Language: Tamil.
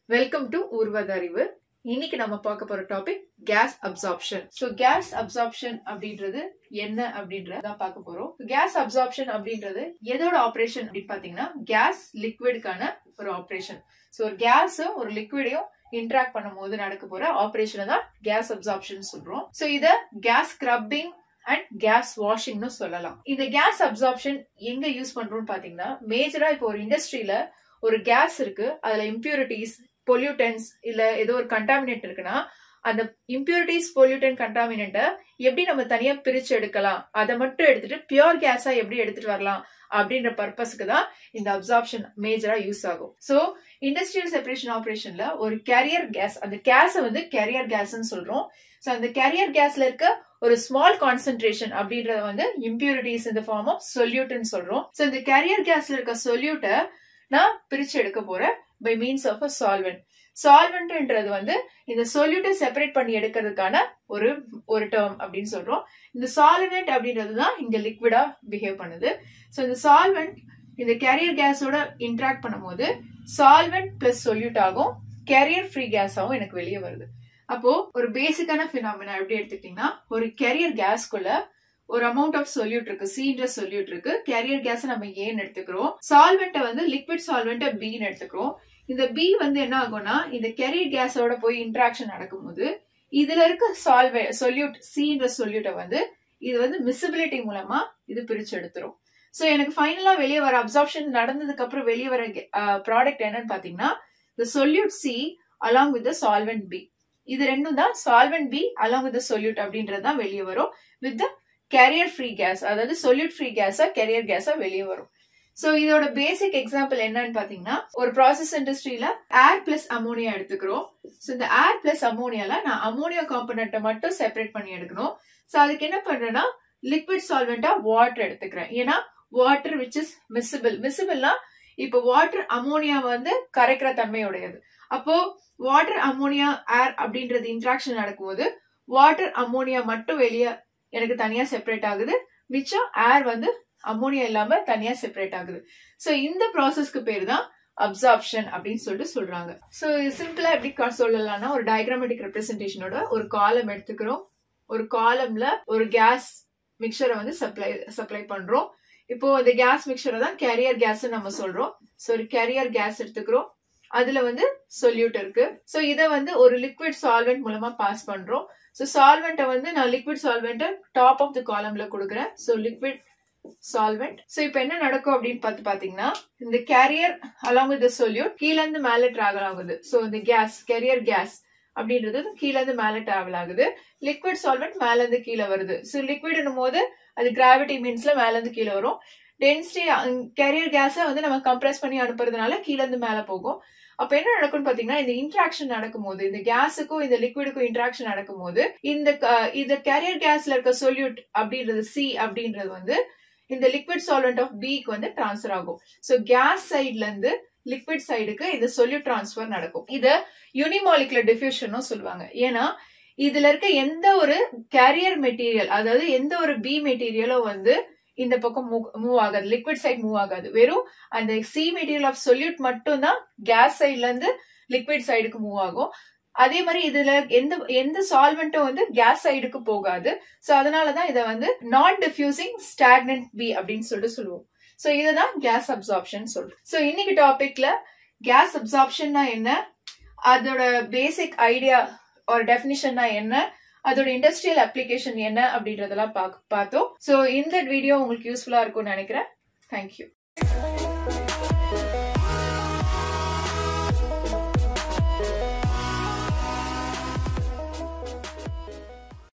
வெல்கம் டு ஊர்வதறிவு இன்னைக்கு நம்ம பார்க்க போற topic gas absorption so gas absorption அப்படின்றது என்ன அப்படின்றத பார்க்க போறோம் கேஸ் அப்சார்ப்ஷன் அப்படின்றது எதோட ஆபரேஷன் அப்படின்னு பாத்தீங்கன்னா கேஸ் லிக்விடுக்கான ஒரு ஆபரேஷன் ஸோ ஒரு கேஸ் ஒரு லிக்விடையும் இன்ட்ராக்ட் பண்ணும்போது நடக்க போற ஆபரேஷனை தான் கேஸ் அப்சார்ப்ஷன் சொல்றோம் ஸோ இத கேஸ் ஸ்க்ரப்பிங் அண்ட் கேஸ் வாஷிங்னு சொல்லலாம் இந்த கேஸ் அப்சார்ப்ஷன் எங்க யூஸ் பண்றோம்னு பாத்தீங்கன்னா மேஜரா இப்போ ஒரு இண்டஸ்ட்ரியில ஒரு கேஸ் இருக்கு அதுல இம்பியூரிட்டிஸ் பொல்யூட்டன்ஸ் இல்ல ஏதோ ஒரு கண்டாமினேட் இருக்குன்னா அந்த இம்பியூரிட்டிஸ் பொல்யூட்டன் கண்டாமினண்ட்டை எப்படி நம்ம தனியா பிரிச்சு எடுக்கலாம் அதை மட்டும் எடுத்துட்டு பியோர் கேஸா எப்படி எடுத்துட்டு வரலாம் அப்படின்ற பர்பஸ்க்கு தான் இந்த அப்சார்ப்ஷன் மேஜரா யூஸ் ஆகும் சோ இண்டஸ்ட்ரியல் செப்பரேஷன் ஆபரேஷன்ல ஒரு கேரியர் கேஸ் அந்த கேஸை வந்து கேரியர் கேஸ்ன்னு சொல்றோம் சோ அந்த கேரியர் கேஸ்ல இருக்க ஒரு ஸ்மால் கான்சென்ட்ரேஷன் அப்படின்றத வந்து இம்பியூரிட்டிஸ் இந்த ஃபார்ம் ஆஃப் சொல்யூட்னு சொல்றோம் சோ இந்த கேரியர் கேஸ்ல இருக்க சொல்யூட்டை நான் பிரிச்சு எடுக்க போறேன் by means of a solvent சால்வெண்ட்ன்றது வந்து இந்த சொல்யூட்டை செப்பரேட் பண்ணி எடுக்கிறதுக்கான ஒரு ஒரு டேர்ம் அப்படின்னு சொல்றோம் இந்த சால்வெண்ட் அப்படின்றது தான் இங்க லிக்விடா பிஹேவ் பண்ணுது ஸோ இந்த சால்வெண்ட் இந்த கேரியர் கேஸோட இன்ட்ராக்ட் பண்ணும்போது சால்வெண்ட் பிளஸ் சொல்யூட் ஆகும் கேரியர் ஃப்ரீ கேஸாகவும் எனக்கு வெளியே வருது அப்போ ஒரு பேசிக்கான பினாமினா எப்படி எடுத்துக்கிட்டீங்கன்னா ஒரு கேரியர் கேஸ்க்குள்ள ஒரு அமௌண்ட் ஆஃப் சொல்யூட் இருக்கு சீன்ற சொல்யூட் இருக்கு கேரியர் கேஸ் நம்ம ஏன்னு எடுத்துக்கிறோம் சால்வெண்ட்டை வந்து லிக்விட் சால்வெண்ட்டை பின்னு எடுத்துக்கிறோம் இந்த பி வந்து என்ன ஆகும்னா இந்த கேரியர் கேஸோட போய் இன்ட்ராக்ஷன் நடக்கும்போது இதுல இருக்க சால்வே சொல்யூட் சீன்ற சொல்யூட்டை வந்து இது வந்து மிசிபிலிட்டி மூலமா இது பிரிச்சு எடுத்துரும் ஸோ எனக்கு ஃபைனலா வெளியே வர அப்சார்ப்ஷன் நடந்ததுக்கு அப்புறம் வெளியே வர ப்ராடக்ட் என்னன்னு பாத்தீங்கன்னா இந்த solute C along with solvent B இது ரெண்டும் தான் solvent B along with solute அப்படின்றது தான் வெளியே வரும் வித் கேரியர் ஃப்ரீ கேஸ் அதாவது சொல்யூட் ஃப்ரீ கேஸா கேரியர் கேஸா வெளியே வரும் சோ இதோட பேசிக் எக்ஸாம்பிள் என்னன்னு பாத்தீங்கன்னா ஒரு ப்ராசஸ் இண்டஸ்ட்ரியில ஏர் பிளஸ் அமோனியா எடுத்துக்கிறோம் சோ இந்த ஏர் பிளஸ் அமோனியால நான் அமோனியா காம்பனண்ட்டை மட்டும் செப்பரேட் பண்ணி எடுக்கணும் சோ அதுக்கு என்ன பண்றேன்னா லிக்விட் சால்வெண்டா வாட்டர் எடுத்துக்கிறேன் ஏன்னா வாட்டர் விச் இஸ் மிசிபிள் மிசிபிள்னா இப்போ வாட்டர் அமோனியா வந்து கரைக்கிற தன்மையுடையது அப்போ வாட்டர் அமோனியா ஏர் அப்படின்றது இன்ட்ராக்ஷன் நடக்கும்போது வாட்டர் அமோனியா மட்டும் வெளியே எனக்கு தனியா செப்பரேட் ஆகுது மிச்சம் ஏர் வந்து அமோனியா இல்லாம தனியா செப்பரேட் ஆகுது சோ இந்த ப்ராசஸ்க்கு பேர் தான் அப்சார்ப்ஷன் அப்படின்னு சொல்லிட்டு சொல்றாங்க சோ சிம்பிளா எப்படி சொல்லலாம்னா ஒரு டயக்ராமேட்டிக் ரெப்ரஸன்டேஷனோட ஒரு காலம் எடுத்துக்கிறோம் ஒரு காலம்ல ஒரு கேஸ் மிக்சரை வந்து சப்ளை சப்ளை பண்றோம் இப்போ இந்த கேஸ் மிக்சரை தான் கேரியர் கேஸ் நம்ம சொல்றோம் ஸோ ஒரு கேரியர் கேஸ் எடுத்துக்கிறோம் அதுல வந்து சொல்யூட் இருக்கு ஸோ இதை வந்து ஒரு லிக்விட் சால்வெண்ட் மூலமா பாஸ் பண்றோம் ஸோ சால்வெண்ட்டை வந்து நான் லிக்விட் சால்வெண்ட்டை டாப் ஆஃப் த காலம்ல கொடுக்குறேன் ஸோ லிக்விட் சால்வெண்ட் ஸோ இப்போ என்ன நடக்கும் அப்படின்னு பார்த்து பார்த்தீங்கன்னா இந்த கேரியர் அலாங் வித் சொல்யூட் கீழ இருந்து மேலே டிராவல் ஆகுது ஸோ இந்த கேஸ் கேரியர் கேஸ் அப்படின்றது கீழ இருந்து மேலே டிராவல் ஆகுது லிக்விட் சால்வெண்ட் மேல இருந்து கீழே வருது ஸோ லிக்விட்னும் போது அது கிராவிட்டி மீன்ஸ்ல மேல இருந்து கீழே வரும் டென்சிட்டி கேரியர் கேஸை வந்து நம்ம கம்ப்ரெஸ் பண்ணி அனுப்புறதுனால கீழ இருந்து மேலே போகும் அப்ப என்ன நடக்கும்னு பாத்தீங்கன்னா இந்த இன்ட்ராக்ஷன் நடக்கும்போது இந்த கேஸுக்கும் இந்த லிக்விடுக்கும் இன்ட்ராக்ஷன் நடக்கும்போது இந்த இந்த கேரியர் கேஸ்ல இருக்க சொல்யூட் அப்படின்றது சி அப்படின்றது வந்து இந்த லிக்விட் சால்வெண்ட் ஆஃப் பிக்கு வந்து டிரான்ஸ்ஃபர் ஆகும் ஸோ கேஸ் சைட்ல இருந்து லிக்விட் சைடுக்கு இந்த சொல்யூட் டிரான்ஸ்ஃபர் நடக்கும் இது யூனிமாலிகுலர் டிஃபியூஷனும் சொல்லுவாங்க ஏன்னா இதுல இருக்க எந்த ஒரு கேரியர் மெட்டீரியல் அதாவது எந்த ஒரு பி மெட்டீரியலும் வந்து இந்த பக்கம் மூவ் ஆகாது லிக்விட் சைட் மூவ் ஆகாது வெறும் அந்த சி மெட்டீரியல் ஆஃப் சொல்யூட் மட்டும் தான் கேஸ் சைட்ல இருந்து லிக்விட் சைடுக்கு மூவ் ஆகும் அதே மாதிரி இதுல எந்த எந்த சால்வெண்ட்டும் வந்து கேஸ் சைடுக்கு போகாது சோ அதனாலதான் இதை வந்து நான் டிஃப்யூசிங் ஸ்டாக்னன்ட் பி அப்படின்னு சொல்லிட்டு சொல்லுவோம் சோ இதுதான் கேஸ் அப்சார்ப்ஷன் சொல்றோம் சோ இன்னைக்கு டாபிக்ல கேஸ் அப்சார்ப்ஷன்னா என்ன அதோட பேசிக் ஐடியா ஒரு டெபினிஷன்னா என்ன அதோட இண்டஸ்ட்ரியல் அப்ளிகேஷன் என்ன அப்படின்றதெல்லாம் பார்த்தோம் ஸோ இந்த வீடியோ உங்களுக்கு யூஸ்ஃபுல்லா இருக்கும்னு நினைக்கிறேன் தேங்க்யூ